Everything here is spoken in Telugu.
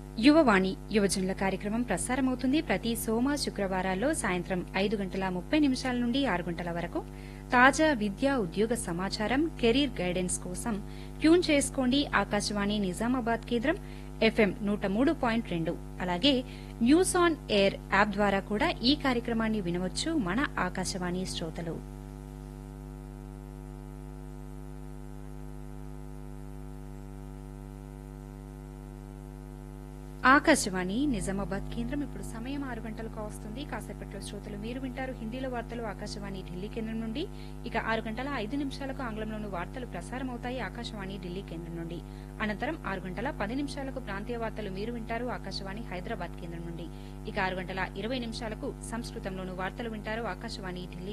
యువవాణి యువజనుల కార్యక్రమం ప్రసారమవుతుంది ప్రతి సోమ శుక్రవారాల్లో సాయంత్రం ఐదు గంటల ముప్పై నిమిషాల నుండి ఆరు గంటల వరకు తాజా విద్యా ఉద్యోగ సమాచారం కెరీర్ గైడెన్స్ కోసం ట్యూన్ చేసుకోండి ఆకాశవాణి నిజామాబాద్ కేంద్రం ఎఫ్ఎం నూట మూడు పాయింట్ రెండు అలాగే న్యూస్ ఆన్ ఎయిర్ యాప్ ద్వారా కూడా ఈ కార్యక్రమాన్ని వినవచ్చు మన ఆకాశవాణి శ్రోతలు ఆకాశవాణి నిజామాబాద్ కేంద్రం ఇప్పుడు సమయం ఆరు గంటలకు వస్తుంది కాసేపట్లో శ్రోతలు మీరు వింటారు హిందీలో వార్తలు ఆకాశవాణి ఢిల్లీ కేంద్రం నుండి ఇక ఆరు గంటల ఐదు నిమిషాలకు ఆంగ్లంలోని వార్తలు ప్రసారం అవుతాయి ఆకాశవాణి ఢిల్లీ కేంద్రం నుండి అనంతరం ఆరు గంటల పది నిమిషాలకు ప్రాంతీయ వార్తలు మీరు వింటారు ఆకాశవాణి హైదరాబాద్ కేంద్రం నుండి ఇక ఆరు గంటల ఇరవై నిమిషాలకు సంస్కృతంలోను వార్తలు వింటారు ఆకాశవాణి ఢిల్లీ